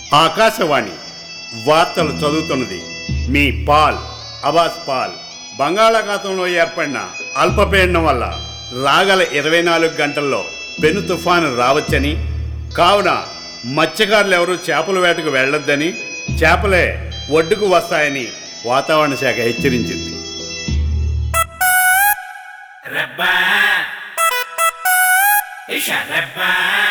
ఆకాశవాణి వార్తలు చదువుతున్నది మీ Paul అబాస్ Paul బంగాళాఖాతంలో ఏర్పడిన అల్పపీడనం వల్ల రాగల ఇరవై నాలుగు గంటల్లో పెను తుఫాను రావచ్చని కావున మత్స్యకారులు ఎవరూ చేపల వేటకు వెళ్ళొద్దని చేపలే ఒడ్డుకు వస్తాయని వాతావరణ శాఖ హెచ్చరించింది రబ్బా ఇష రబ్బా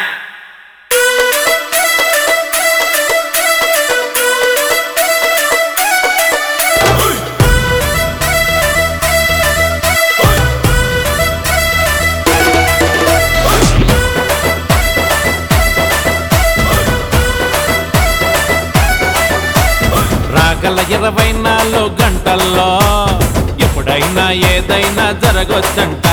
రాగల ఇరవై నాలుగు గంటల్లో ఎప్పుడైనా ఏదైనా జరగొచ్చంట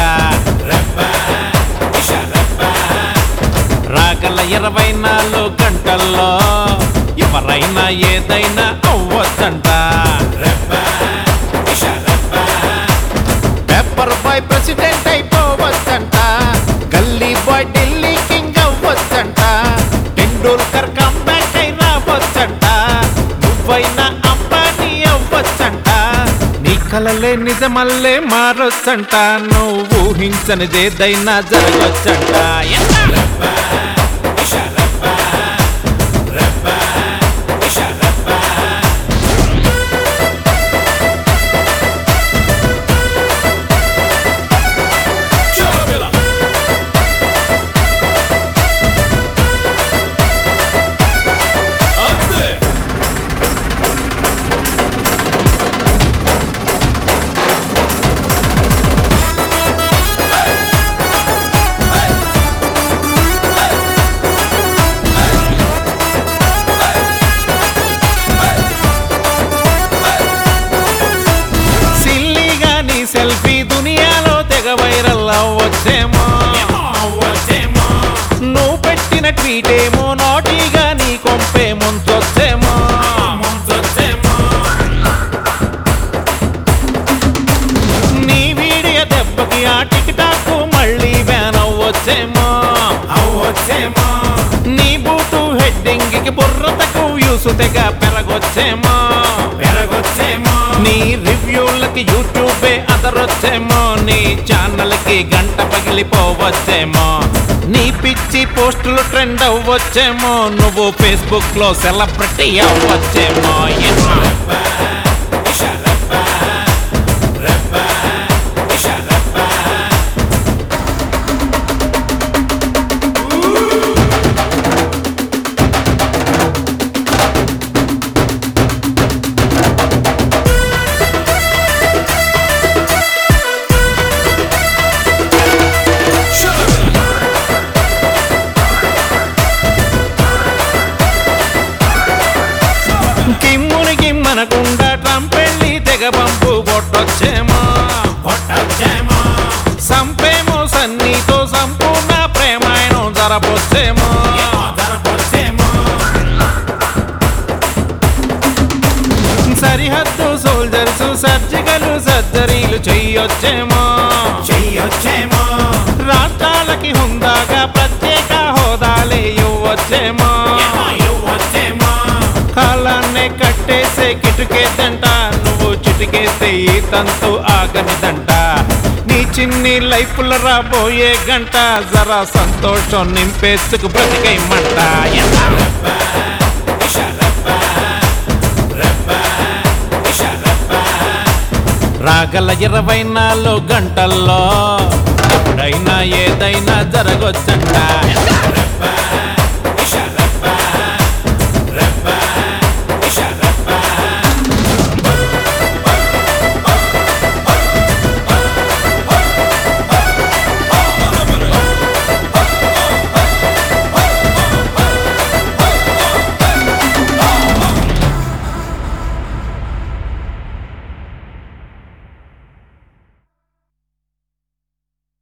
ఇష రబ్బా రాగల ఇరవై నాలుగు గంటల్లో ఎవరైనా ఏదైనా అవ్వచ్చంట ఇష రబ్బా పేపర్ బాయ్ ప్రెసిడెంట్ అయిపోవచ్చంట గల్లీ బాయ్ ఢిల్లీ కింగ్ అవ్వచ్చంట టెండూల్కర్ కంబ్యాక్ అయి రావచ్చంట నువ్వైనా అంబానీ అవ్వచ్చంట నీ కలలే నిజమల్లే మారొచ్చంట నువ్వు ఊహించనిదేదైనా జరగొచ్చంట ఎంత? ఇష రబ్బా రబ్బా ఇష రబ్బా చోబిలా అంతే సిల్లీగా నీ సెల్ఫీ దునియాలో తెగ వైరల్ అవ్వచ్చేమో వచ్చేమో నువ్వు పెట్టిన ట్వీట్ ఏమో నాటీగా నీ కొంపే ముంచొచ్చేమో ముంచొచ్చేమో నీ వీడియో దెబ్బకి ఆ టిక్ టాక్ మళ్ళీ బ్యాన్ అవ్వచ్చేమో అవచ్చేమో నీ బూటు హెడ్డింగ్ కి బుర్రతకు వ్యూస్ తెగ పెరగొచ్చేమో పెరగొచ్చేమో నీ రివ్యూలకి యూట్యూబే అదరొచ్చేమో నీ ఛానల్ కి గంట పగిలిపోవచ్చేమో నీ పిచ్చి పోస్టులు ట్రెండ్ అవ్వచ్చేమో నువ్వు ఫేస్బుక్ లో సెలబ్రిటీ అవ్వచ్చేమో ఎన్నో ఇష రబ్బా రబ్బా ఇష రబ్బా కిమ్ముని కిమ్మనకుండా ట్రంప్ వెళ్ళి తెగ పంపు కొట్టొచ్చేమో కొట్టొచ్చేమో సంపేమో సన్నీతో సంపూర్ణ ప్రేమాయణం జరపొచ్చేమో దరపొచ్చేమో సరిహద్దు సోల్జర్స్ సర్జికల్ సర్జరీలు చెయ్యొచ్చేమో చెయ్యొచ్చేమో రాష్ట్రాలకి హుందాగా ప్రత్యేక హోదాలే ఇవ్వచ్చేమో వచ్చేమో కాలాన్నే కట్టేసే కిటుకేదంట నువ్వు చిటికేస్తే ఈ తంతు ఆగనిదంట నీ చిన్ని లైఫ్లో రాబోయే గంట జరా సంతోషం నింపేసుకు బ్రతికేయమంట ఎంత? ఇష రబ్బా రబ్బా ఇష రబ్బా రాగల ఇరవై నాలుగు గంటల్లో ఎప్పుడైనా ఏదైనా జరగొచ్చంట రబ్బా